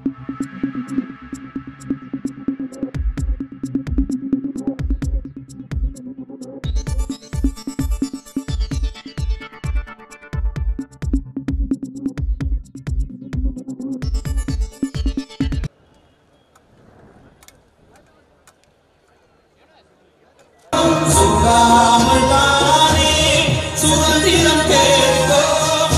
சுகாமல்தானே சுதந்திரம் கேட்போம்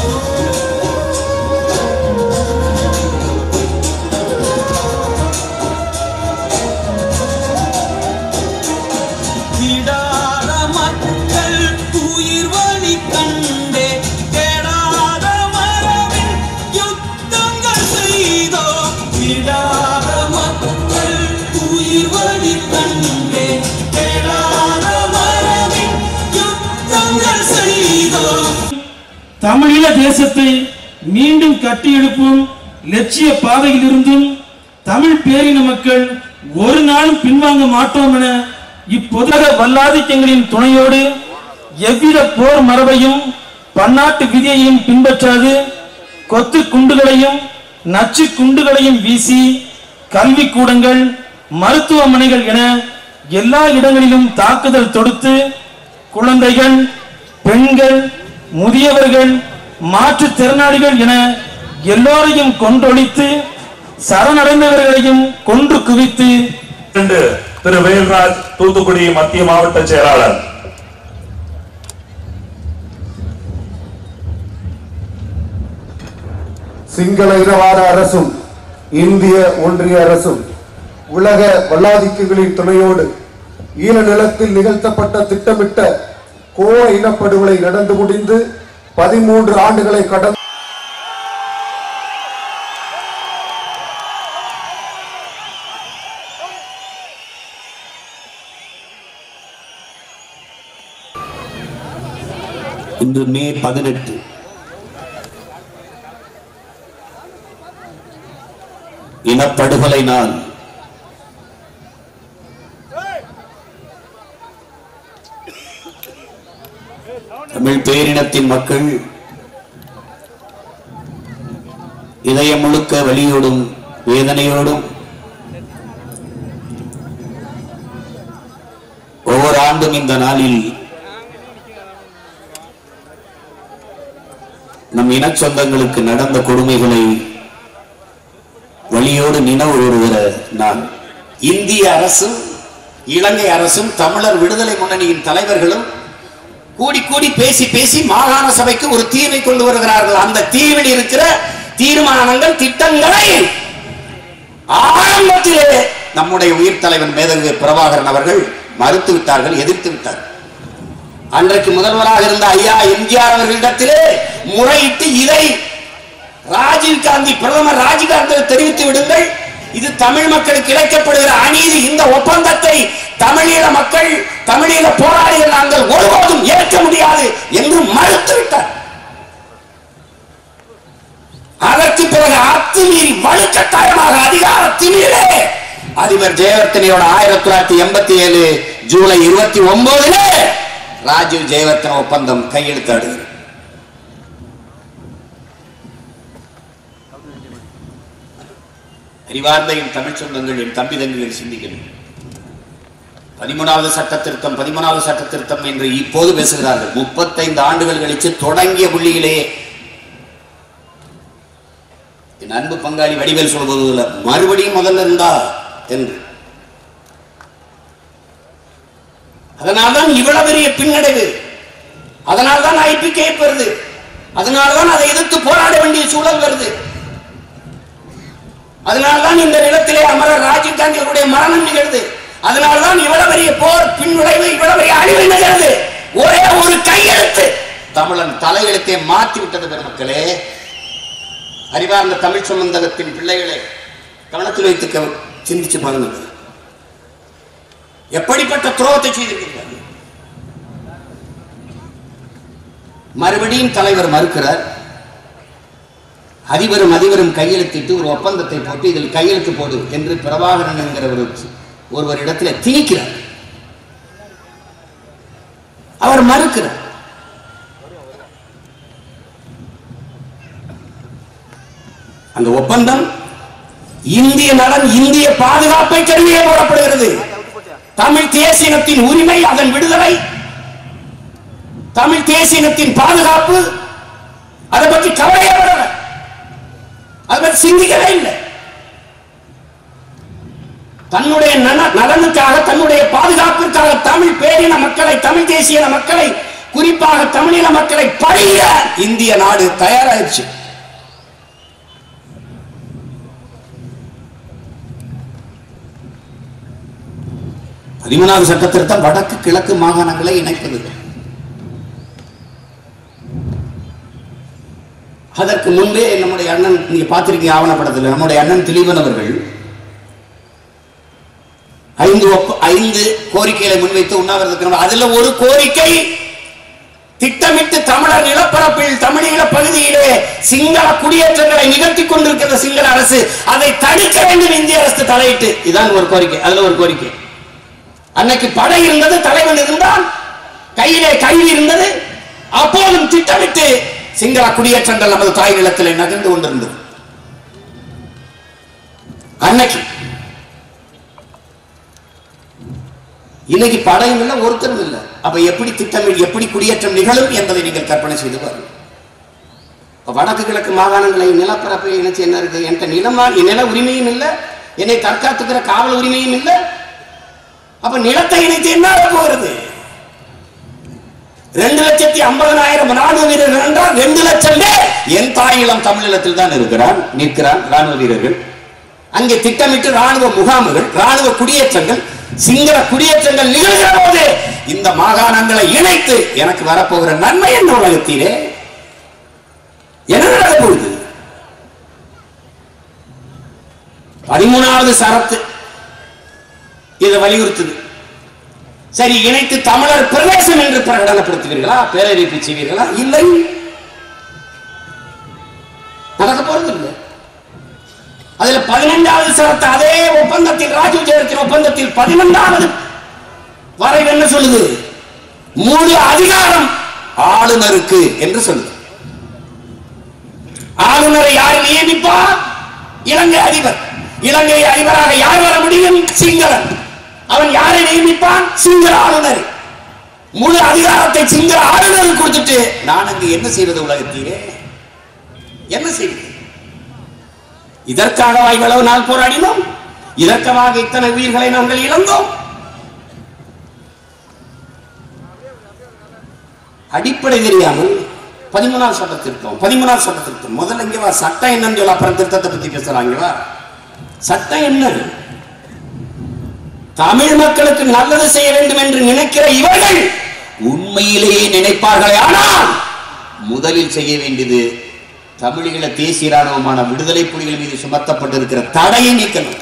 விடாத மக்கள் உயிர் வழி கண்டே தேடாத மரபில் யுத்தங்கள் செய்தோம் விடாத மக்கள் உயிர் வழி கண்டே தேடாத மரபில் யுத்தங்கள் செய்தோம் தமிழீழ தேசத்தை மீண்டும் கட்டியெழுப்பும் லட்சிய பாதையிலிருந்தும் தமிழ் பேரின மக்கள் ஒரு நாளும் பின்வாங்க மாட்டோம் என இப்பொதுக வல்லாதிக்கங்களின் துணையோடு எவ்வித போர் மரபையும் பன்னாட்டு விதியையும் பின்பற்றாது கொத்து குண்டுகளையும் நச்சு குண்டுகளையும் வீசி கல்வி கூடங்கள் மருத்துவமனைகள் என எல்லா இடங்களிலும் தாக்குதல் தொடுத்து குழந்தைகள் பெண்கள் முதியவர்கள் மாற்றுத்திறனாளிகள் என எல்லோரையும் கொன்றொழித்து சரணடைந்தவர்களையும் கொன்று குவித்து என்று திரு வேல்ராஜ் தூத்துக்குடி மத்திய மாவட்ட செயலாளர் சிங்கள இனவாத அரசும் இந்திய ஒன்றிய அரசும் உலக வல்லாதிக்கங்களின் துணையோடு ஈழ நிலத்தில் நிகழ்த்தப்பட்ட திட்டமிட்ட கோர இனப்படுகொலை நடந்து முடிந்து பதிமூன்று ஆண்டுகளை கடந்து இன்று மே பதினெட்டு இனப்படுகொலை நாள் தமிழ் பேரினத்தின் மக்கள் இதயம் முழுக்க வலியோடும் வேதனையோடும் ஒவ்வொரு ஆண்டும் இந்த நாளில் நம் இனச் சொந்தங்களுக்கு நடந்த கொடுமைகளை வழியோடு நினைவு கூறுகிற நான் இந்திய அரசும் இலங்கை அரசும் தமிழர் விடுதலை முன்னணியின் தலைவர்களும் கூடி கூடி பேசி பேசி மாகாண சபைக்கு ஒரு தீர்வை கொண்டு வருகிறார்கள் அந்த தீர்வில் இருக்கிற தீர்மானங்கள் திட்டங்களை ஆரம்பத்திலே நம்முடைய உயிர் தலைவன் மேதகு பிரபாகரன் அவர்கள் மறுத்து விட்டார்கள் எதிர்த்து விட்டார்கள் அன்றைக்கு முதல்வராக இருந்த ஐயா எம்ஜிஆர் அவர்களிடத்திலே முறையிட்டு இதை ராஜீவ் காந்தி பிரதமர் ராஜீவ் காந்தி தெரிவித்து விடுங்கள் இது தமிழ் மக்களுக்கு இழைக்கப்படுகிற அநீதி இந்த ஒப்பந்தத்தை தமிழீழ மக்கள் தமிழீழ போராளிகள் நாங்கள் ஒருபோதும் ஏற்க முடியாது என்று மறுத்துவிட்டார் அதற்கு பிறகு அத்துமீறி வலுக்கட்டாயமாக அதிகார திமிரே அதிபர் ஜெயவர்த்தனையோட ஆயிரத்தி தொள்ளாயிரத்தி எண்பத்தி ஏழு ஜூலை இருபத்தி ஒன்பதுல ராஜீவ் ஜெயவர்த்தன ஒப்பந்தம் கையெழுத்தாடுகிறது அறிவார்ந்த என் தமிழ் சொந்தங்கள் என் தம்பி தங்கிகள் சிந்திக்கணும் பதிமூணாவது சட்ட திருத்தம் பதிமூணாவது சட்ட திருத்தம் என்று இப்போது பேசுகிறார்கள் முப்பத்தைந்து ஆண்டுகள் கழித்து தொடங்கிய புள்ளியிலேயே என் அன்பு பங்காளி வடிவேல் சொல்வது போல மறுபடியும் முதல்ல இருந்தா என்று அதனால்தான் இவ்வளவு பெரிய பின்னடைவு அதனால்தான் ஐபிகே வருது அதனால்தான் அதை எதிர்த்து போராட வேண்டிய சூழல் வருது அதனால்தான் இந்த நிலத்திலே அமரர் ராஜீவ் காந்தி அவருடைய மரணம் நிகழ்து அதனால்தான் இவ்வளவு பெரிய போர் பின்விளைவு இவ்வளவு பெரிய அழிவு நிகழ்து ஒரே ஒரு கையெழுத்து தமிழன் தலையெழுத்தை மாற்றி விட்டது பெருமக்களே அறிவார்ந்த தமிழ் சம்பந்தகத்தின் பிள்ளைகளை கவனத்தில் வைத்து க- சிந்திச்சு பாருங்கள் எப்படிப்பட்ட துரோகத்தை செய்திருக்கிறார்கள் மறுபடியும் தலைவர் மறுக்கிறார் அதிபரும் அதிபரும் கையெழுத்திட்டு ஒரு ஒப்பந்தத்தை போட்டு இதில் கையெழுத்து போடு என்று பிரபாகரன் என்கிற ஒரு ஒருவரிடத்தில் திணிக்கிறார் அவர் மறுக்கிறார் அந்த ஒப்பந்தம் இந்திய நலன் இந்திய பாதுகாப்பை கருவியே போடப்படுகிறது தமிழ் தேசியத்தின் உரிமை அதன் விடுதலை தமிழ் தேசியத்தின் பாதுகாப்பு அதை பற்றி கவலையே படல அதை பற்றி சிந்திக்கவே இல்லை தன்னுடைய நல- நலனுக்காக தன்னுடைய பாதுகாப்பிற்காக தமிழ் பேரின மக்களை தமிழ் தேசிய மக்களை குறிப்பாக தமிழின மக்களை பழிய இந்திய நாடு தயாராயிருச்சு பதிமூணாவது சட்ட திருத்தம் வடக்கு கிழக்கு மாகாணங்களை இணைப்பது அதற்கு முன்பே நம்முடைய அண்ணன் நீங்க பார்த்திருக்கீங்க ஆவணப்படத்தில் நம்முடைய அண்ணன் திலீபன் அவர்கள் ஐந்து ஒப்ப ஐந்து கோரிக்கைகளை முன்வைத்து உண்ணாவிரதம் அதுல ஒரு கோரிக்கை திட்டமிட்டு தமிழர் நிலப்பரப்பில் தமிழீழ பகுதியிலே சிங்கள குடியேற்றங்களை நிகழ்த்தி கொண்டிருக்கிற சிங்கள அரசு அதை தடுக்க வேண்டும் இந்திய அரசு தலையிட்டு இதான் ஒரு கோரிக்கை அதுல ஒரு கோரிக்கை அன்னைக்கு படை இருந்தது தலைவன் இருந்தான் கையிலே கல்வி இருந்தது அப்போதும் திட்டமிட்டு சிங்கள குடியேற்றங்கள் நமது தாய் நிலத்திலே நகர்ந்து கொண்டிருந்தது அன்னைக்கு இன்னைக்கு படையும் இல்லை ஒருத்தரும் இல்லை அப்ப எப்படி திட்டமில் எப்படி குடியேற்றம் நிகழும் என்பதை நீங்கள் கற்பனை செய்து பாருங்கள் இப்ப வடக்கு கிழக்கு மாகாணங்களை நிலப்பரப்பை இணைச்சு என்ன இருக்கு என்கிட்ட நிலமா நில உரிமையும் இல்லை என்னை தற்காத்துக்கிற காவல் உரிமையும் இல்லை அப்ப நிலத்தை இணைத்து என்ன ஆகப் போகிறது ரெண்டு லட்சத்தி ஐம்பதனாயிரம் ராணுவ வீரர்கள் என்றால் ரெண்டு லட்சம் பேர் என் தாயிலம் தமிழீழத்தில் தான் இருக்கிறான் நிற்கிறான் ராணுவ வீரர்கள் அங்கே திட்டமிட்டு ராணுவ முகாம்கள் ராணுவ குடியேற்றங்கள் சிங்கள குடியேற்றங்கள் நிகழ்கிற போது இந்த மாகாணங்களை இணைத்து எனக்கு வரப்போகிற நன்மை என்ன உலகத்திலே என்ன நடக்க போகுது பதிமூணாவது சரத்து இதை வலியுறுத்துது சரி இணைத்து தமிழர் பிரதேசம் என்று பிரகடனப்படுத்துவீர்களா பேரறிவிப்பு செய்வீர்களா இல்லை நடக்க போறது இல்லை அதுல பதினைந்தாவது சரத்து அதே ஒப்பந்தத்தில் ராஜீவ் ஜெயலலிதா ஒப்பந்தத்தில் பதினொன்றாவது வரைவு என்ன சொல்லுது முழு அதிகாரம் ஆளுநருக்கு என்று சொல்லுது ஆளுநரை யார் நியமிப்பார் இலங்கை அதிபர் இலங்கை அதிபராக யார் வர முடியும் சிங்களன் அவன் யாரை நியமிப்பான் சிங்கள ஆளுநர் முழு அதிகாரத்தை சிங்கள ஆளுநருக்கு கொடுத்துட்டு நான் அங்கு என்ன செய்வது உலகத்திலே என்ன செய்வது இதற்காக இவ்வளவு நாள் போராடினோம் இதற்காக இத்தனை உயிர்களை நாங்கள் இழந்தோம் அடிப்படை தெரியாமல் பதிமூணாவது சட்ட திருத்தம் பதிமூணாவது சட்ட திருத்தம் முதல்ல இங்க வா சட்டம் என்னன்னு சொல்ல அப்புறம் திருத்தத்தை பத்தி பேசலாம் இங்க வா சட்டம் என்ன தமிழ் மக்களுக்கு நல்லது செய்ய வேண்டும் என்று நினைக்கிற இவர்கள் உண்மையிலேயே நினைப்பார்களே ஆனால் முதலில் செய்ய வேண்டியது தமிழீழ தேசிய ராணுவமான விடுதலை புலிகள் மீது சுமத்தப்பட்டிருக்கிற தடையை நீக்கணும்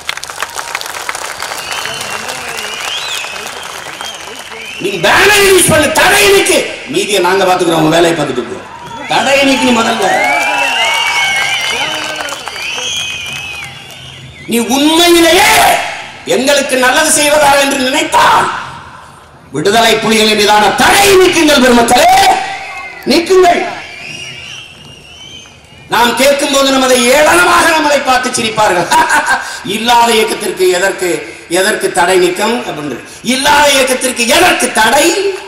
நீ பேனர் ரிலீஸ் பண்ணு தடையை நீக்கு மீதியை நாங்க பாத்துக்கிறோம் உங்க வேலையை பார்த்துட்டு போ தடையை நீக்கு நீ முதல்ல நீ உண்மையிலேயே எங்களுக்கு நல்லது செய்வதாக என்று நினைத்தால் விடுதலை புலிகளின் மீதான தடையை நீக்குங்கள் பெருமக்களே நீக்குங்கள் நாம் கேட்கும் போது நமதை ஏளனமாக நம்மளை பார்த்து சிரிப்பார்கள் இல்லாத இயக்கத்திற்கு எதற்கு எதற்கு தடை நீக்கம் அப்படின்னு இல்லாத இயக்கத்திற்கு எதற்கு தடை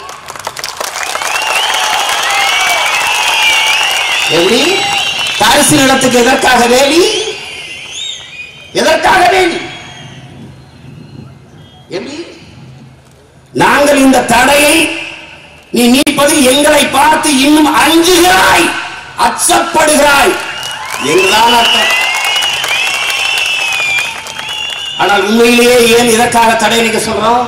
எப்படி தரிசு நிலத்துக்கு எதற்காக வேலி எதற்காக வேலி எப்படி நாங்கள் இந்த தடையை நீ நீப்பது எங்களை பார்த்து இன்னும் அஞ்சுகிறாய் அச்சப்படுகிறாய் என்றுதான் அர்த்தம் ஆனால் உண்மையிலேயே ஏன் இதற்காக தடை நீக்க சொல்றோம்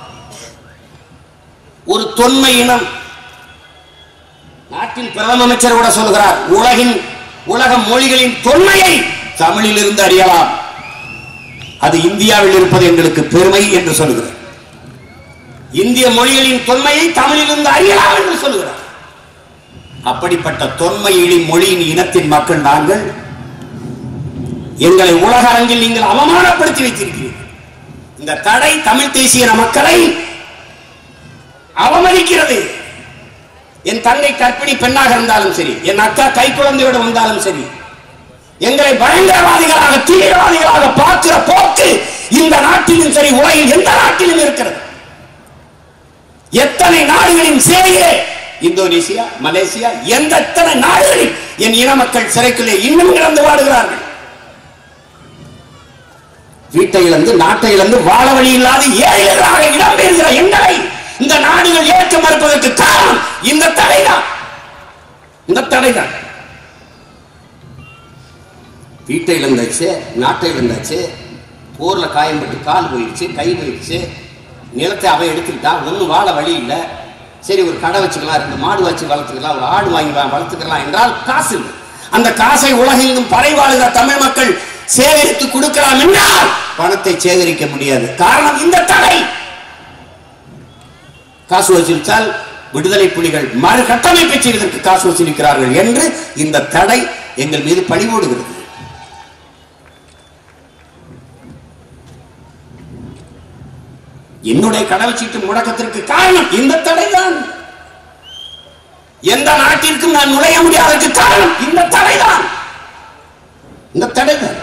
ஒரு தொன்மை இனம் நாட்டின் பிரதம அமைச்சர் கூட சொல்கிறார் உலகின் உலக மொழிகளின் தொன்மையை தமிழில் இருந்து அறியலாம் அது இந்தியாவில் இருப்பது எங்களுக்கு பெருமை என்று சொல்லுகிறார் இந்திய மொழிகளின் தொன்மையை தமிழிலிருந்து அறியலாம் என்று சொல்லுகிறார் அப்படிப்பட்ட தொன்மை இழி மொழியின் இனத்தின் மக்கள் நாங்கள் எங்களை உலக அரங்கில் நீங்கள் அவமானப்படுத்தி வைத்திருக்கிறீர்கள் இந்த தடை தமிழ் தேசிய மக்களை அவமதிக்கிறது என் தங்கை கற்பிணி பெண்ணாக இருந்தாலும் சரி என் அக்கா கை குழந்தையோடு வந்தாலும் சரி எங்களை பயங்கரவாதிகளாக பயங்கரவாதிகளாக தீவிரவாதிகளாக பார்க்கிற போக்கு இந்த நாட்டிலும் சரி உலகில் எந்த நாட்டிலும் இருக்கிறது எத்தனை நாடுகளின் சிறையிலே இந்தோனேசியா மலேசியா எந்த எத்தனை நாடுகளில் என் இன மக்கள் சிறைக்குள்ளே இன்னும் கிடந்து வாடுகிறார்கள் வீட்டை இழந்து நாட்டை இழந்து வாழ வழி இல்லாத ஏழைகளாக இடம்பெறுகிற எங்களை இந்த நாடுகள் ஏற்க மறுப்பதற்கு காரணம் இந்த தடைதான் இந்த தடைதான் வீட்டை இழந்தாச்சு நாட்டை இழந்தாச்சு போர்ல காயம்பட்டு கால் போயிடுச்சு கை போயிடுச்சு நிலத்தை அவன் எடுத்துக்கிட்டான் ஒன்றும் வாழ வழி இல்லை சரி ஒரு கடை வச்சுக்கலாம் ரெண்டு மாடு வச்சு வளர்த்துக்கலாம் ஒரு ஆடு வாங்கி வா- வளர்த்துக்கலாம் என்றால் காசு இல்லை அந்த காசை உலகெங்கும் பறை வாழுகிற தமிழ் மக்கள் சேகரித்து கொடுக்கலாம் என்றால் பணத்தை சேகரிக்க முடியாது காரணம் இந்த தடை காசு வசூலித்தால் விடுதலை புலிகள் மறு கட்டமைப்பை செய்வதற்கு காசு வசூலிக்கிறார்கள் என்று இந்த தடை எங்கள் மீது பழிபோடுகிறது என்னுடைய கடவுச்சீட்டு முடக்கத்திற்கு காரணம் இந்த தடைதான் எந்த நாட்டிற்கும் நான் நுழைய முடியாததற்கு காரணம் இந்த தடைதான் இந்த தடைதான்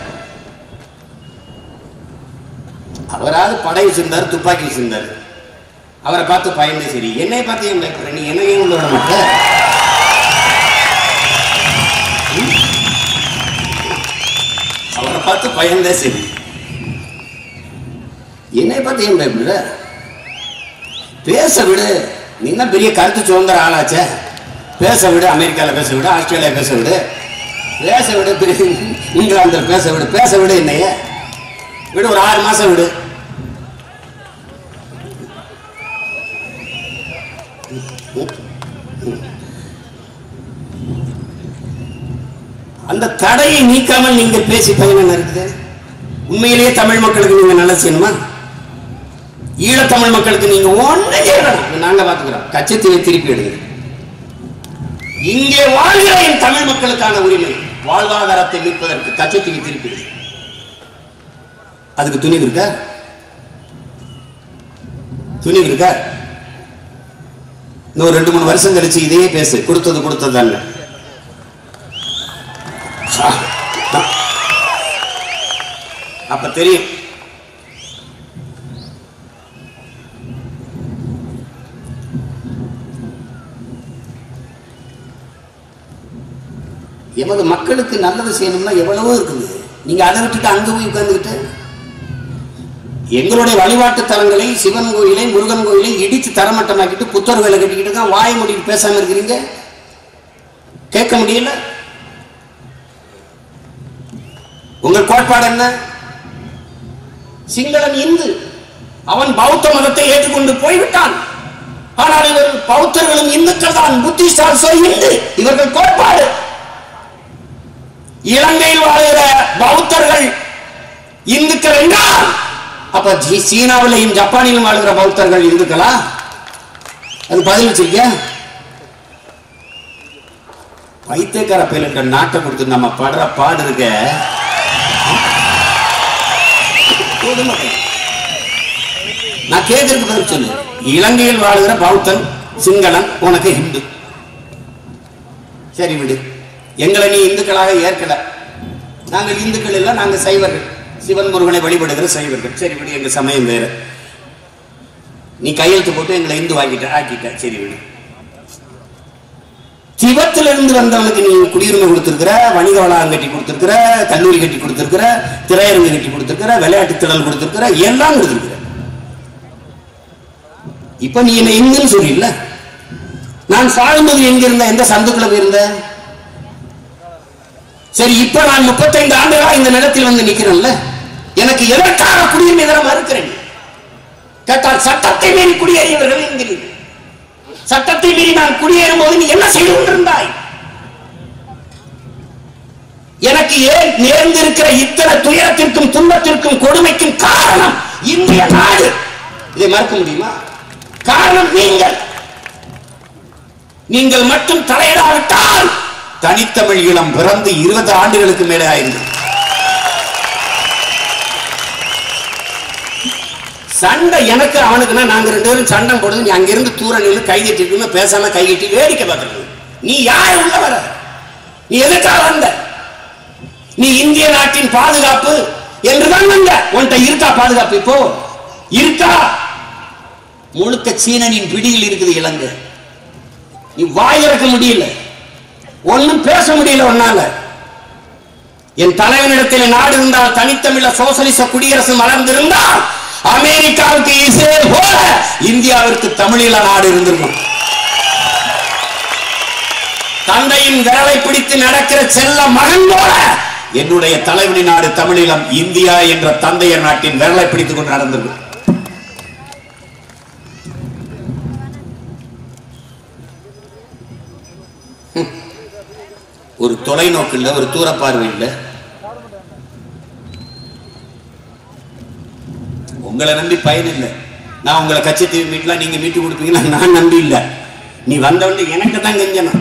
அவராவது படை வச்சிருந்தார் துப்பாக்கி வச்சிருந்தார் அவரை பார்த்து பயந்தே சரி என்னை பார்த்து ஏன் பயப்படுற நீ என்ன ஏன் உள்ள வர மாட்ட ம்? அவரை பார்த்து பயந்தே சரி என்னை பார்த்து ஏன் பயப்படுற பேச விடு நீ தான் பெரிய கருத்து சுதந்திர ஆளாச்சே பேச விடு அமெரிக்காவில் பேச விடு ஆஸ்திரேலியா பேச விடு பேச விடு பெரிய இங்கிலாந்தில் பேச விடு பேச விடு என்னைய விடு ஒரு ஆறு மாசம் விடு அந்த தடையை நீக்காமல் நீங்கள் பேசி பயன் என்ன இருக்குது உண்மையிலேயே தமிழ் மக்களுக்கு நீங்க நல்லது செய்யணுமா ஈழத்தமிழ் மக்களுக்கு நீங்க ஒண்ணு செய்யணும் நாங்க பாத்துக்கிறோம் கச்சத்தீவை திருப்பி எடுங்க இங்கே வாழ்கிற என் தமிழ் மக்களுக்கான உரிமை வாழ்வாதாரத்தை மீட்பதற்கு கச்சத்தீவை திருப்பி எடுங்க அதுக்கு துணிவு இருக்கா துணிவு இருக்கா இன்னும் ரெண்டு மூணு வருஷம் கழிச்சு இதையே பேசு கொடுத்தது கொடுத்தது தானே அப்ப தெரியும் எமது மக்களுக்கு நல்லது செய்யணும்னா எவ்வளவோ இருக்குது நீங்க அதை விட்டுட்டு அங்க போய் உட்கார்ந்துக்கிட்டு எங்களுடைய வழிபாட்டு தலங்களை சிவன் கோயிலை முருகன் கோயிலை இடித்து தரமட்டமாக்கிட்டு புத்தர்களை கட்டிக்கிட்டு தான் வாய மூடிட்டு பேசாம இருக்கிறீங்க கேட்க முடியல உங்கள் கோட்பாடு என்ன சிங்களன் இந்து அவன் பௌத்த மதத்தை ஏற்றுக்கொண்டு போய்விட்டான் ஆனால் இவர் பௌத்தர்களும் இந்துக்கள் தான் புத்திஸ்ட் ஆல்சோ இந்து இவர்கள் கோட்பாடு இலங்கையில் வாழ்கிற பௌத்தர்கள் இந்துக்கள் என்றால் அப்ப ஜி- சீனாவிலையும் ஜப்பானிலும் வாழ்கிற பௌத்தர்கள் இந்துக்களா அது பதில் வச்சிருக்கியா பைத்தியக்கார பயிலுன்ற நாட்டை கொடுத்து நம்ம படுற பாடு இருக்க போதுமா? நான் கேட்கறதுக்கு பதில் சொல்லு இலங்கையில் வாழ்கிற பௌத்தன் சிங்களன் உனக்கு ஹிந்து சரி விடு எங்களை நீ இந்துக்களாக ஏற்கல நாங்கள் இந்துக்கள் இல்ல நாங்க சைவர்கள் சிவன் முருகனை வழிபடுகிற சைவர்கள் சரி விடு எங்க சமயம் வேற நீ கையெழுத்து போட்டு எங்களை இந்து ஆக்கிட்ட ஆக்கிட்ட சரி விடு திபத்துல இருந்து வந்தவனுக்கு நீ குடியுரிமை கொடுத்திருக்கிற வணிக வளாகம் கட்டி கொடுத்திருக்கிற கல்லூரி கட்டி கொடுத்திருக்கிற திரையரங்கு கட்டி கொடுத்திருக்கிற விளையாட்டு திடல் கொடுத்திருக்கிற எல்லாம் கொடுத்திருக்கிற இப்ப நீ என்ன இந்துன்னு சொல்லில்ல நான் சாகும்போது எங்க இருந்த எந்த சந்துக்குள்ள போயிருந்த சரி இப்ப நான் முப்பத்தைந்து ஆண்டுகளா இந்த நிலத்தில் வந்து நிக்கிறேன்ல எனக்கு எதற்காக குடியுரிமை தர மறுக்கிறேன் கேட்டால் சட்டத்தை மீறி குடியேறியவர்கள் என்கிறீர்கள் சட்டத்தை மீறி நான் குடியேறும் போது நீ என்ன செய்து கொண்டிருந்தாய் எனக்கு ஏன் நேர்ந்திருக்கிற இத்தனை துயரத்திற்கும் துன்பத்திற்கும் கொடுமைக்கும் காரணம் இந்திய நாடு இதை மறக்க முடியுமா காரணம் நீங்கள் நீங்கள் மட்டும் தலையிடாவிட்டால் தனித்தமிழ் ஈழம் பிறந்து இருபது ஆண்டுகளுக்கு மேலே ஆயிருந்தது சண்டை எனக்கு அவனுக்குன்னா நாங்க ரெண்டு பேரும் சண்டை போடுது நீ அங்கிருந்து தூர நின்று கை கட்டிட்டு பேசாம கை கட்டி வேடிக்கை பார்க்கறது நீ யார் உள்ள வர நீ எதுக்காக வந்த நீ இந்திய நாட்டின் பாதுகாப்பு என்றுதான் வந்த உன்கிட்ட இருக்கா பாதுகாப்பு இப்போ இருக்கா முழுக்க சீனனின் பிடியில் இருக்குது இலங்கை நீ வாய் திறக்க முடியல ஒண்ணும் பேச முடியல உன்னால என் தலைவனிடத்தில் நாடு இருந்தால் தனித்தமிழ சோசலிச குடியரசு மலர்ந்திருந்தால் அமெரிக்காவுக்கு இஸ்ரேல் போல இந்தியாவிற்கு தமிழீழ நாடு இருந்திருக்கும் தந்தையின் விரலை பிடித்து நடக்கிற செல்ல மகன் போல என்னுடைய தலைவனின் நாடு தமிழீழம் இந்தியா என்ற தந்தையர் நாட்டின் விரலை பிடித்துக் கொண்டு நடந்திருக்கும் ஒரு தொலைநோக்கு இல்ல ஒரு தூர பார்வை இல்ல உங்களை நம்பி பயன் இல்லை நான் உங்களை கட்சி தீவு மீட்டலாம் நீங்க மீட்டு கொடுப்பீங்களா நான் நம்பி இல்ல நீ வந்தவன் எனக்கு தான் கெஞ்சணும்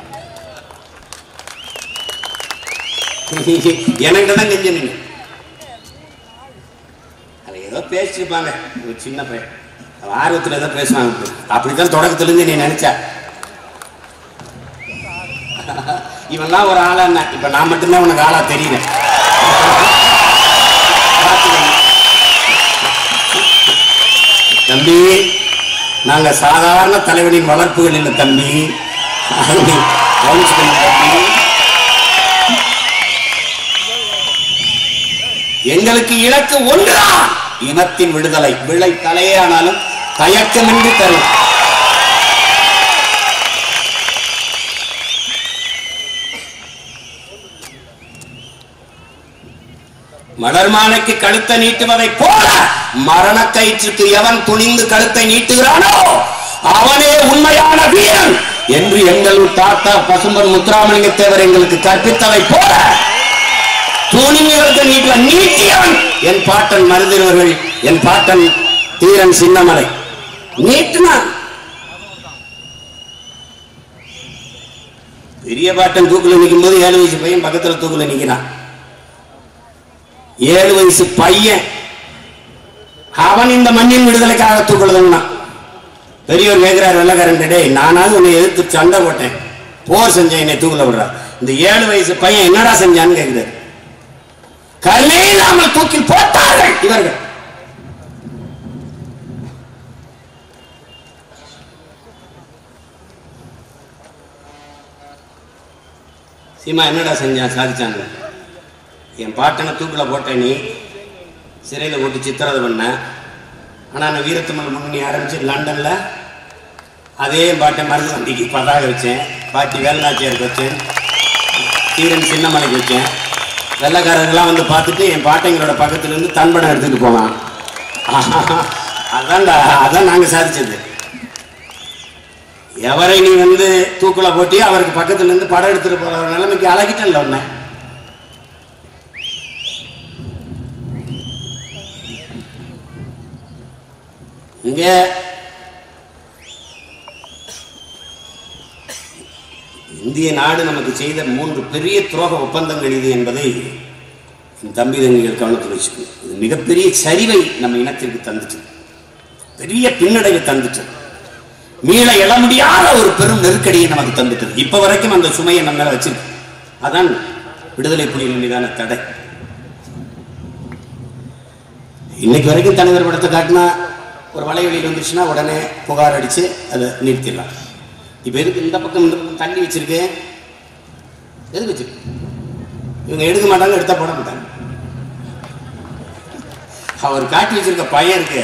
எனக்கு தான் கெஞ்சனீங்க அது ஏதோ பேசிருப்பாங்க ஒரு சின்ன பையன் அவன் ஆர்வத்தில் ஏதோ பேசுவாங்க அப்படித்தான் தொடக்கத்துல இருந்து நீ நினைச்சா இவன்லாம் ஒரு ஆளா என்ன இப்ப நான் மட்டும்தான் உனக்கு ஆளா தெரியுறேன் பார்த்துக்கங்க. தம்பி நாங்க சாதாரண தலைவனின் வளர்ப்புகள் இல்லை தம்பி அதை நீ கவனிச்சுக்கணும் தம்பி எங்களுக்கு இலக்கு ஒன்றுதான் இனத்தின் விடுதலை விளை தலையே ஆனாலும் தயக்கமின்றி தரும் மலர்மாலைக்கு கழுத்தை நீட்டுவதை போல மரண கயிற்றுக்கு எவன் துணிந்து கழுத்தை நீட்டுகிறானோ அவனே உண்மையான வீரன் என்று எங்கள் தாத்தா பசும்பன் முத்துராமலிங்க தேவர் எங்களுக்கு கற்பித்ததை போல துணிவுகளுக்கு நீட்டுவ நீட்டியவன் என் பாட்டன் மருதினவர்கள் என் பாட்டன் தீரன் சின்னமலை நீட்டினான் பெரிய பாட்டன் தூக்குல நிற்கும் போது ஏழு வயசு பையன் பக்கத்துல தூக்குல நிக்கிறான் ஏழு வயசு பையன் அவன் இந்த மண்ணின் விடுதலைக்காக தூக்குள்ளதுன்னா பெரியவர் கேட்கிறார் வெள்ளக்காரன் டேய் நானாவது உன்னை எதிர்த்து சண்டை போட்டேன் போர் செஞ்சேன் என்னை தூக்குல விடுறா இந்த ஏழு வயசு பையன் என்னடா செஞ்சான்னு கேட்கிறார் கல்லே இல்லாமல் தூக்கில் போட்டார்கள் இவர்கள் சீமா என்னடா செஞ்சான் சாதிச்சாங்க என் பாட்டனை தூக்கில் போட்ட நீ சிறையில் போட்டு சித்திரதை பண்ண ஆனால் நான் வீரத்தமிழ் முன்னணி ஆரம்பிச்சு லண்டனில் அதே பாட்டை மருந்து சந்திக்கு பதாக வச்சேன் பாட்டி வேலுநாச்சியாருக்கு வச்சேன் தீரன் சின்னமலைக்கு வச்சேன் வெள்ளைக்காரர்கள்லாம் வந்து பார்த்துட்டு என் பாட்டைங்களோட பக்கத்துல இருந்து தன்படம் எடுத்துட்டு போவான் அதான்டா அதான் நாங்கள் சாதிச்சது எவரை நீ வந்து தூக்குல போட்டி அவருக்கு பக்கத்துல இருந்து படம் எடுத்துட்டு போற ஒரு நிலைமைக்கு அழகிட்டல உன்னை இங்க இந்திய நாடு நமக்கு செய்த மூன்று பெரிய துரோக ஒப்பந்தங்கள் இது என்பதை என் தம்பி தங்கிகள் கவனத்தில் வச்சுக்கணும் இது மிகப்பெரிய சரிவை நம்ம இனத்திற்கு தந்துச்சு பெரிய பின்னடைவை தந்துச்சு மீள எழ முடியாத ஒரு பெரும் நெருக்கடியை நமக்கு தந்துட்டது இப்ப வரைக்கும் அந்த சுமையை நம்ம மேல வச்சிருக்கு அதான் விடுதலை புலிகள் மீதான தடை இன்னைக்கு வரைக்கும் தலைவர் படத்தை காட்டினா ஒரு வலைவெளியில் வந்துருச்சுன்னா உடனே புகார் அடிச்சு அதை நிறுத்திடலாம் இப்ப எதுக்கு இந்த பக்கம் இந்த பக்கம் தள்ளி வச்சிருக்கேன் எதுக்கு வச்சிருக்கு இவங்க எடுக்க மாட்டாங்க எடுத்தா போட மாட்டாங்க அவர் காட்டி வச்சிருக்க பையன் இருக்கு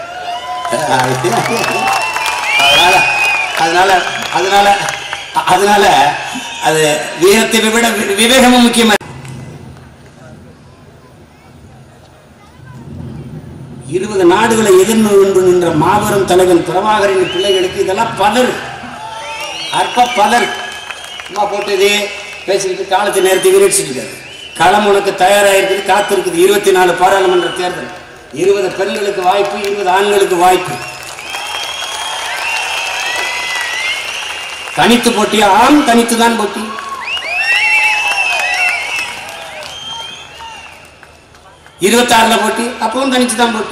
அதனால அதனால அதனால அதனால அது வீரத்தை விட வி- விவேகமும் முக்கியமா இருபது நாடுகளை எதிர்நோன்று நின்ற மாபெரும் தலைவன் பிரபாகரின் பிள்ளைகளுக்கு இதெல்லாம் பதறு அற்ப பதறு சும்மா போட்டு இதே பேசிக்கிட்டு காலத்தை நேரத்தை வீரடிச்சுட்டு இருக்காரு களம் உனக்கு தயாராயிருக்குது காத்திருக்குது இருபத்தி நாலு பாராளுமன்ற தேர்தல் இருபது பெண்களுக்கு வாய்ப்பு இருபது ஆண்களுக்கு வாய்ப்பு தனித்து போட்டியா ஆம் தனித்து தான் போட்டி இருபத்தாறுல போட்டி அப்பவும் தனித்து தான் போட்டி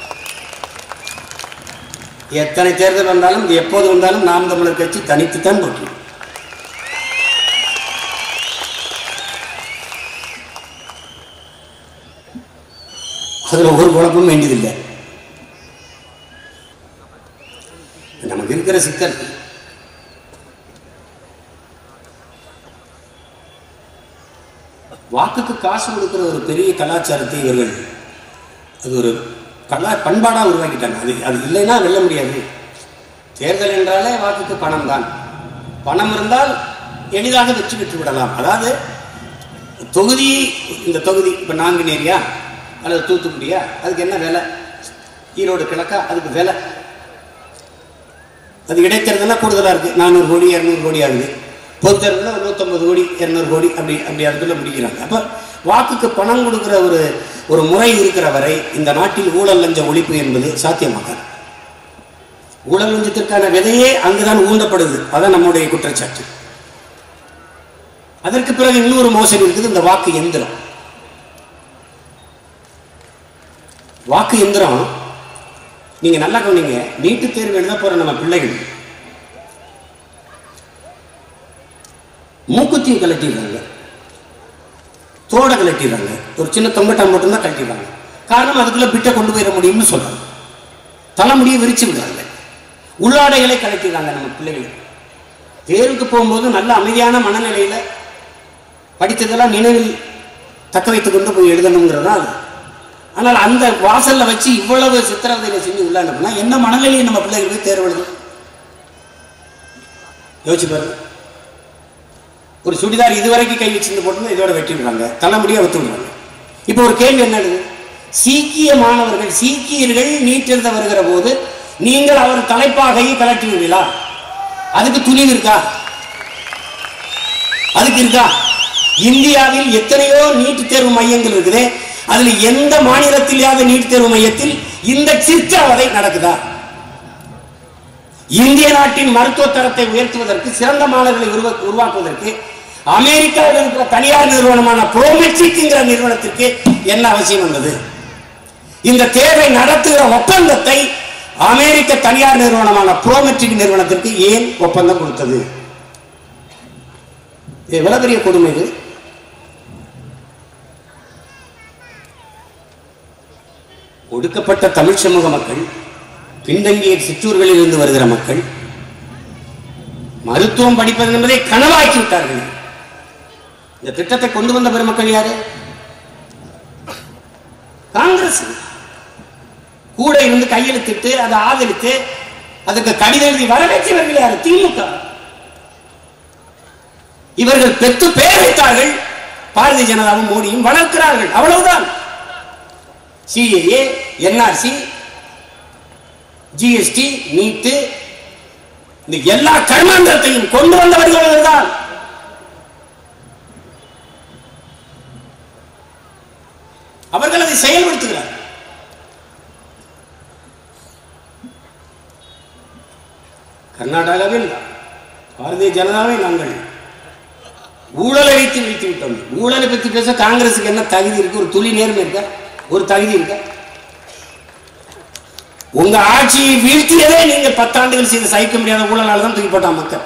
எத்தனை தேர்தல் வந்தாலும் இது எப்போது வந்தாலும் நாம் தமிழர் கட்சி தனித்து தான் போட்டி அதுல ஒரு குழப்பமும் வேண்டியதில்லை நமக்கு இருக்கிற சிக்கல் வாக்குக்கு காசு கொடுக்கிற ஒரு பெரிய கலாச்சாரத்தை இவர்கள் அது ஒரு கலா பண்பாடாக உருவாக்கிட்டாங்க அது அது இல்லைன்னா வெல்ல முடியாது தேர்தல் என்றாலே வாக்குக்கு பணம் தான் பணம் இருந்தால் எளிதாக வெற்றி பெற்று விடலாம் அதாவது தொகுதி இந்த தொகுதி இப்போ நாங்குநேரியா அல்லது தூத்துக்குடியா அதுக்கு என்ன விலை ஈரோடு கிழக்கா அதுக்கு விலை அது இடைத்தேர்தலா கூடுதலாக இருக்குது நானூறு கோடி இரநூறு கோடி ஆகுது பொது தேர்தலில் நூற்றம்பது கோடி இரநூறு கோடி அப்படி அப்படி அதுக்குள்ள முடிக்கிறாங்க அப்போ வாக்குக்கு பணம் கொடுக்குற ஒரு ஒரு முறை இருக்கிற வரை இந்த நாட்டில் ஊழல் லஞ்ச ஒழிப்பு என்பது சாத்தியமாகாது ஊழல் லஞ்சத்திற்கான விதையே அங்குதான் ஊண்டப்படுது அதான் நம்முடைய குற்றச்சாட்டு அதற்கு பிறகு இன்னொரு மோசடி இருக்குது இந்த வாக்கு எந்திரம் வாக்கு எந்திரம் நீங்க நல்லா கவனிங்க நீட்டுத் தேர்வு எழுத போற நம்ம பிள்ளைகள் மூக்குத்தியும் கலட்டிடுறாங்க தோட கலட்டிடுறாங்க ஒரு சின்ன தொங்கட்டான் மட்டும்தான் கழட்டிடுறாங்க காரணம் அதுக்குள்ள பிட்டை கொண்டு போயிட முடியும்னு சொல்றாங்க தலைமுடியை விரிச்சு விடுறாங்க உள்ளாடைகளை கலட்டிடுறாங்க நம்ம பிள்ளைகள் தேர்வுக்கு போகும்போது நல்ல அமைதியான மனநிலையில படித்ததெல்லாம் நினைவில் தக்க வைத்துக் கொண்டு போய் எழுதணுங்கிறதா அது ஆனால் அந்த வாசல்ல வச்சு இவ்வளவு சித்திரவதையில செஞ்சு உள்ள அனுப்புனா என்ன மனநிலையை நம்ம பிள்ளைகள் போய் தேர்வு எழுதும் யோசிச்சு பாருங்க ஒரு சுடிதார் இதுவரைக்கும் கை வச்சிருந்து போட்டு இதோட வெட்டி விடுறாங்க தலைமுடியை அவுத்து விடுறாங்க இப்போ ஒரு கேள்வி என்னது சீக்கிய மாணவர்கள் சீக்கியர்கள் நீட் எழுத வருகிற போது நீங்கள் அவர் தலைப்பாகையை கலட்டி விடுவீங்களா அதுக்கு துணிவு இருக்கா அதுக்கு இருக்கா இந்தியாவில் எத்தனையோ நீட் தேர்வு மையங்கள் இருக்குது அதுல எந்த மாநிலத்திலேயாவது நீட் தேர்வு மையத்தில் இந்த சித்திரவதை நடக்குதா இந்திய நாட்டின் மருத்துவ தரத்தை உயர்த்துவதற்கு சிறந்த மாணவர்களை உருவா- உருவாக்குவதற்கு அமெரிக்காவில் இருக்கிற தனியார் நிறுவனமான புரோமெட்ரிக்ங்கிற நிறுவனத்திற்கு என்ன அவசியம் வந்தது இந்த தேர்வை நடத்துகிற ஒப்பந்தத்தை அமெரிக்க தனியார் நிறுவனமான புரோமெட்ரிக் நிறுவனத்திற்கு ஏன் ஒப்பந்தம் கொடுத்தது இது எவ்வளவு பெரிய கொடுமை இது ஒடுக்கப்பட்ட தமிழ் சமூக மக்கள் பின்தங்கிய சிற்றூர்களில் இருந்து வருகிற மக்கள் மருத்துவம் படிப்பது என்பதை கனவாக்கி விட்டார்கள் இந்த திட்டத்தை கொண்டு வந்த பெருமக்கள் யாரு காங்கிரஸ் கூட இருந்து கையெழுத்திட்டு அதை ஆதரித்து அதுக்கு கடிதம் எழுதி வரவேற்றவர்கள் யாரு திமுக இவர்கள் பெற்று பேர் வைத்தார்கள் பாரதிய ஜனதாவும் மோடியும் வளர்க்கிறார்கள் அவ்வளவுதான் சிஏஏ என்ஆர்சி ஜிஎஸ்டி நீட்டு இந்த எல்லா கர்மாந்திரத்தையும் கொண்டு வந்தவர்கள் அவர்கள்தான் அவர்கள் அதை செயல்படுத்துகிறார் கர்நாடகாவில் பாரதிய ஜனதாவை நாங்கள் ஊழலை வைத்து வீழ்த்தி விட்டோம் ஊழலை பற்றி பேச காங்கிரசுக்கு என்ன தகுதி இருக்கு ஒரு துளி நேர்மை இருக்கா ஒரு தகுதி இருக்கா உங்க ஆட்சியை வீழ்த்தியதே நீங்க பத்தாண்டுகள் செய்து சகிக்க முடியாத ஊழலால தான் தூக்கி போட்டான் மக்கள்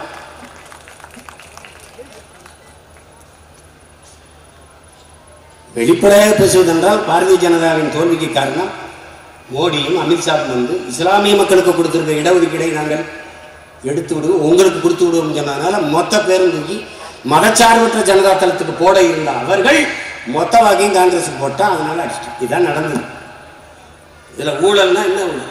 வெளிப்படையாக பேசுவதென்றால் பாரதிய ஜனதாவின் தோல்விக்கு காரணம் மோடியும் அமித்ஷாவும் வந்து இஸ்லாமிய மக்களுக்கு கொடுத்திருக்க இடஒதுக்கீடை நாங்கள் எடுத்து விடுவோம் உங்களுக்கு கொடுத்து விடுவோம் சொன்னதுனால மொத்த பேரும் தூக்கி மதச்சார்பற்ற ஜனதா தளத்துக்கு போட இருந்த அவர்கள் மொத்த வாக்கையும் காங்கிரஸுக்கு போட்டா அதனால அடிச்சிட்டோம் இதுதான் நடந்தது இதுல ஊழல்னா என்ன ஊழல்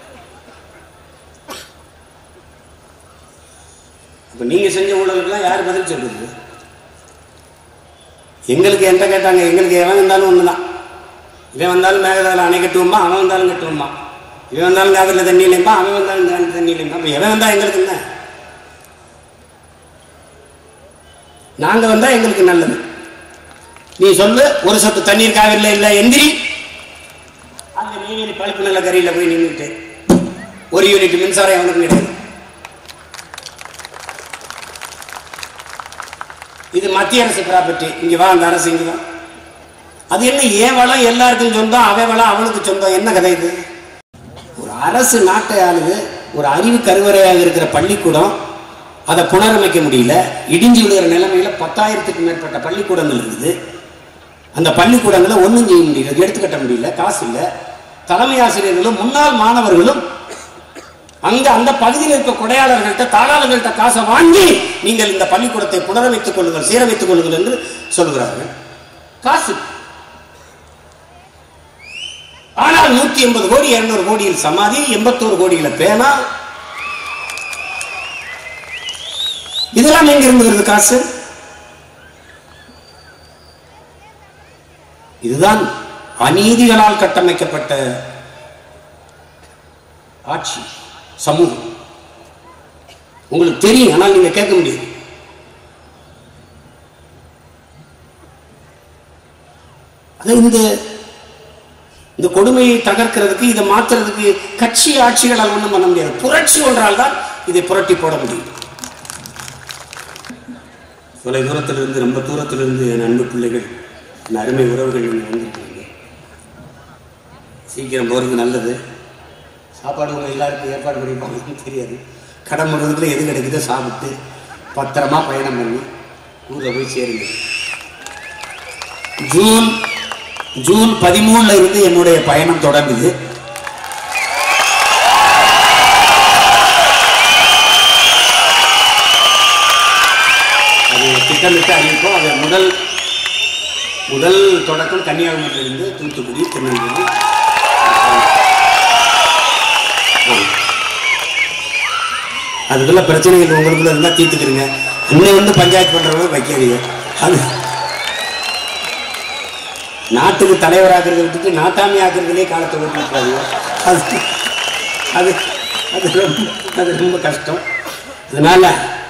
அப்ப நீங்க செஞ்ச ஊழலுக்குலாம் யார் பதில் சொல்றது எங்களுக்கு என்ன கேட்டாங்க எங்களுக்கு எவன் வந்தாலும் ஒண்ணுதான் இவன் வந்தாலும் மேகதால அணை கட்டுவோமா அவன் வந்தாலும் கட்டுவோமா இவன் வந்தாலும் காவிரியில் தண்ணி இல்லையம்பா அவன் வந்தாலும் காவிரி தண்ணி இல்லையம்பா அப்ப எவன் வந்தா எங்களுக்கு என்ன நாங்க வந்தா எங்களுக்கு நல்லது நீ சொல்லு ஒரு சொட்டு தண்ணீர் காவிரியில் இல்ல எந்திரி அந்த நெய்வேலி பழுப்பு நல்ல கரையில போய் நின்றுட்டு ஒரு யூனிட் மின்சாரம் எவனுக்கு கிடையாது இது மத்திய அரசு ப்ராப்பர்ட்டி இங்க வா அந்த அரசு இங்க வா அது என்ன ஏன் வளம் எல்லாருக்கும் சொந்தம் அவன் வளம் அவனுக்கு சொந்தம் என்ன கதை இது ஒரு அரசு நாட்டை ஆளுது ஒரு அறிவு கருவறையாக இருக்கிற பள்ளிக்கூடம் அதை புனரமைக்க முடியல இடிஞ்சு விழுகிற நிலைமையில பத்தாயிரத்துக்கு மேற்பட்ட பள்ளிக்கூடங்கள் இருக்குது அந்த பள்ளிக்கூடங்களை ஒன்றும் செய்ய முடியல எடுத்துக்கட்ட முடியல காசு இல்லை தலைமை ஆசிரியர்களும் முன்னாள் மாணவர்களும் அங்க அந்த பகுதியில் இருக்க கொடையாளர்கள்ட்ட தாளாளர்கள்ட்ட காசை வாங்கி நீங்கள் இந்த பள்ளிக்கூடத்தை புனரமைத்துக் கொள்ளுங்கள் சீரமைத்துக் கொள்ளுங்கள் என்று சொல்கிறார்கள் காசு ஆனால் நூத்தி எண்பது கோடி இருநூறு கோடியில் சமாதி எண்பத்தோரு கோடியில பேனா இதெல்லாம் எங்க இருந்து வருது காசு இதுதான் அநீதிகளால் கட்டமைக்கப்பட்ட ஆட்சி சமூகம் உங்களுக்கு தெரியும் ஆனால் நீங்க கேட்க முடியாது அது இந்த இந்த கொடுமையை தகர்க்கிறதுக்கு இதை மாத்துறதுக்கு கட்சி ஆட்சிகளால் ஒன்றும் பண்ண முடியாது புரட்சி ஒன்றால் தான் இதை புரட்டி போட முடியும் தொலை தூரத்திலிருந்து ரொம்ப தூரத்திலிருந்து என் அன்பு பிள்ளைகள் என் அருமை உறவுகள் நீங்கள் வந்திருக்கீங்க சீக்கிரம் போகிறது நல்லது சாப்பாடு உங்க எல்லாருக்கும் ஏற்பாடு பண்ணிப்பாங்கன்னு தெரியாது கடன் பண்ணுறதுக்குள்ள எது கிடைக்குதோ சாப்பிட்டு பத்திரமா பயணம் பண்ணி ஊரில் போய் சேருங்க ஜூன் ஜூன் பதிமூணுல இருந்து என்னுடைய பயணம் தொடங்குது அது திட்டமிட்டு அறிவிப்போம் அது முதல் முதல் தொடக்கம் கன்னியாகுமரியிலிருந்து தூத்துக்குடி திருநெல்வேலி ஆ. அதுக்குள்ள பிரச்சனைகள் உங்களுக்குள்ள இருந்தா தீர்த்துக்கிறீங்க இன்னும் வந்து பஞ்சாயத்து பண்றவங்க வைக்காதீங்க அது நாட்டுக்கு தலைவராகிறத விட்டுட்டு நாட்டாமி ஆக்குறதுலே காலத்தை ஓட்டிருக்காங்க அது அது அது ரொம்ப அது ரொம்ப கஷ்டம் அதனால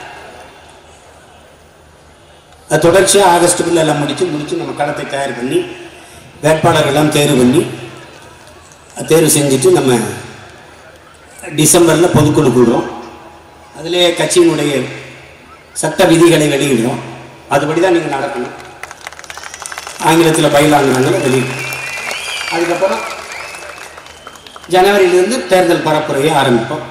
அது தொடர்ச்சியாக ஆகஸ்ட்டுக்குள்ள எல்லாம் முடிச்சு முடிச்சு நம்ம களத்தை தயார் பண்ணி வேட்பாளர் எல்லாம் தேர்வு பண்ணி அது தேர்வு செஞ்சுட்டு நம்ம டிசம்பரில் பொதுக்குழு கூடுறோம் அதிலே கட்சியினுடைய சட்ட விதிகளை வெளியிடுறோம் அதுபடி தான் நீங்கள் நடக்கணும் ஆங்கிலத்தில் பயிலாங்கிறாங்கள வெளியிடும் அதுக்கப்புறம் ஜனவரியிலிருந்து தேர்தல் பரப்புரையை ஆரம்பிப்போம்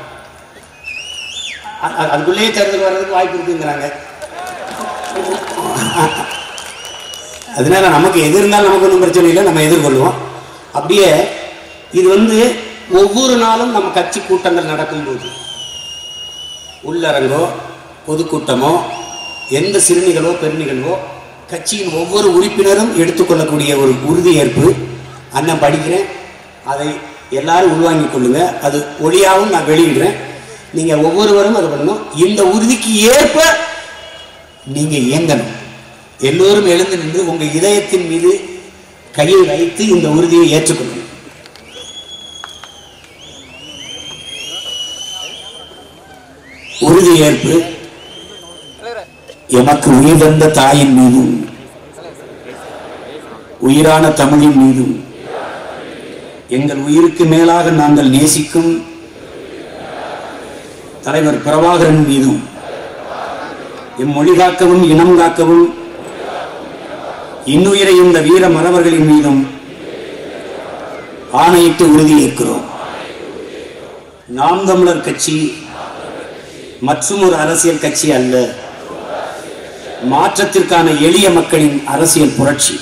அ- அ- அதுக்குள்ளேயே தேர்தல் வர்றதுக்கு வாய்ப்பு இருக்குங்கிறாங்க அதனால நமக்கு எது இருந்தாலும் நமக்கு ஒன்றும் பிரச்சனை இல்லை நம்ம எதிர்கொள்வோம் அப்படியே இது வந்து ஒவ்வொரு நாளும் நம்ம கட்சி கூட்டங்கள் நடக்கும்போது உள்ளரங்கோ பொதுக்கூட்டமோ எந்த சிறுநிகளோ பெருநிகழ்வோ கட்சியின் ஒவ்வொரு உறுப்பினரும் எடுத்துக்கொள்ளக்கூடிய ஒரு உறுதியேற்பு அண்ணன் படிக்கிறேன் அதை எல்லாரும் உள்வாங்கிக் கொள்ளுங்க அது ஒளியாகவும் நான் வெளியிடுறேன் நீங்க ஒவ்வொருவரும் அது பண்ணணும் இந்த உறுதிக்கு ஏற்ப நீங்க இயங்கணும் எல்லோரும் எழுந்து நின்று உங்க இதயத்தின் மீது கையை வைத்து இந்த உறுதியை ஏற்றுக்கொள்ளணும் உறுதியேற்பு எமக்கு உயிர் தந்த தாயின் மீதும் உயிரான தமிழின் மீதும் எங்கள் உயிருக்கு மேலாக நாங்கள் நேசிக்கும் தலைவர் பிரபாகரன் மீதும் எம் மொழி காக்கவும் இனம் காக்கவும் இன்னுயிரை இந்த வீர மறவர்களின் மீதும் ஆணையிட்டு உறுதியேற்கிறோம் நாம் தமிழர் கட்சி மற்றும் ஒரு அரசியல் கட்சி அல்ல மாற்றத்திற்கான எளிய மக்களின் அரசியல் புரட்சி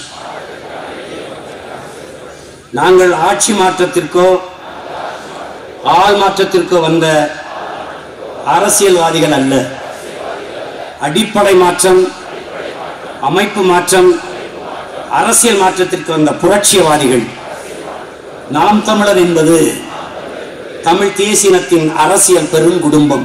நாங்கள் ஆட்சி மாற்றத்திற்கோ ஆள் மாற்றத்திற்கோ வந்த அரசியல்வாதிகள் அல்ல அடிப்படை மாற்றம் அமைப்பு மாற்றம் அரசியல் மாற்றத்திற்கு வந்த புரட்சியவாதிகள் நாம் தமிழர் என்பது தமிழ் தேசினத்தின் அரசியல் பெருங்குடும்பம்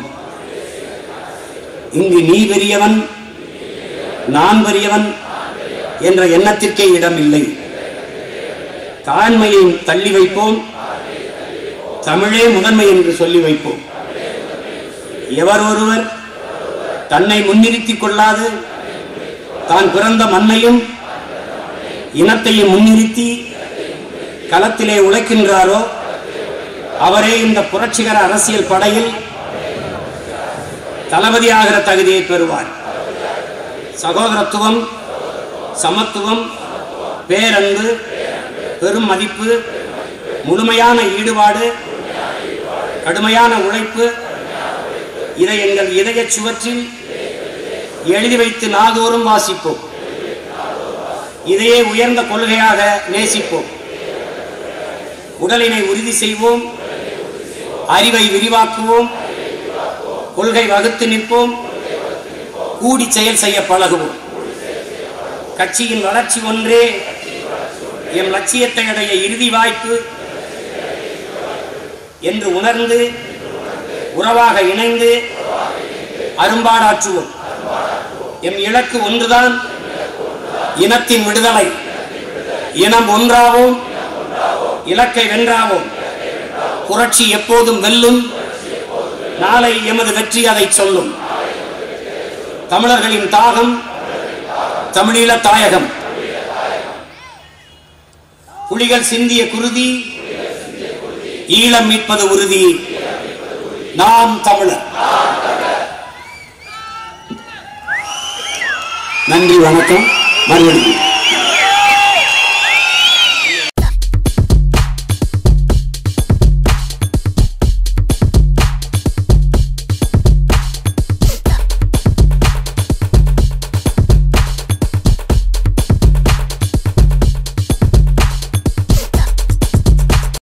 இங்கு நீ பெரியவன் நான் பெரியவன் என்ற எண்ணத்திற்கே இடமில்லை தாழ்மையை தள்ளி வைப்போம் தமிழே முதன்மை என்று சொல்லி வைப்போம் எவர் ஒருவர் தன்னை முன்னிறுத்திக் கொள்ளாது தான் பிறந்த மண்ணையும் இனத்தையும் முன்னிறுத்தி களத்திலே உழைக்கின்றாரோ அவரே இந்த புரட்சிகர அரசியல் படையில் தளபதியாகிற தகுதியை பெறுவார் சகோதரத்துவம் சமத்துவம் பேரன்பு பெரும் மதிப்பு முழுமையான ஈடுபாடு கடுமையான உழைப்பு இதை எங்கள் இதய சுவற்றில் எழுதி வைத்து நாதோறும் வாசிப்போம் இதையே உயர்ந்த கொள்கையாக நேசிப்போம் உடலினை உறுதி செய்வோம் அறிவை விரிவாக்குவோம் கொள்கை வகுத்து நிற்போம் கூடி செயல் செய்ய பழகுவோம் கட்சியின் வளர்ச்சி ஒன்றே எம் லட்சியத்தை அடைய இறுதி வாய்ப்பு என்று உணர்ந்து உறவாக இணைந்து அரும்பாடாற்றுவோம் எம் இலக்கு ஒன்றுதான் இனத்தின் விடுதலை இனம் ஒன்றாவோம் இலக்கை வென்றாவோம் புரட்சி எப்போதும் வெல்லும் நாளை எமது வெற்றி அதை சொல்லும் தமிழர்களின் தாகம் தமிழீழ தாயகம் புலிகள் சிந்திய குருதி ஈழம் மீட்பது உறுதி நாம் தமிழர் நன்றி வணக்கம் மறுபடியும்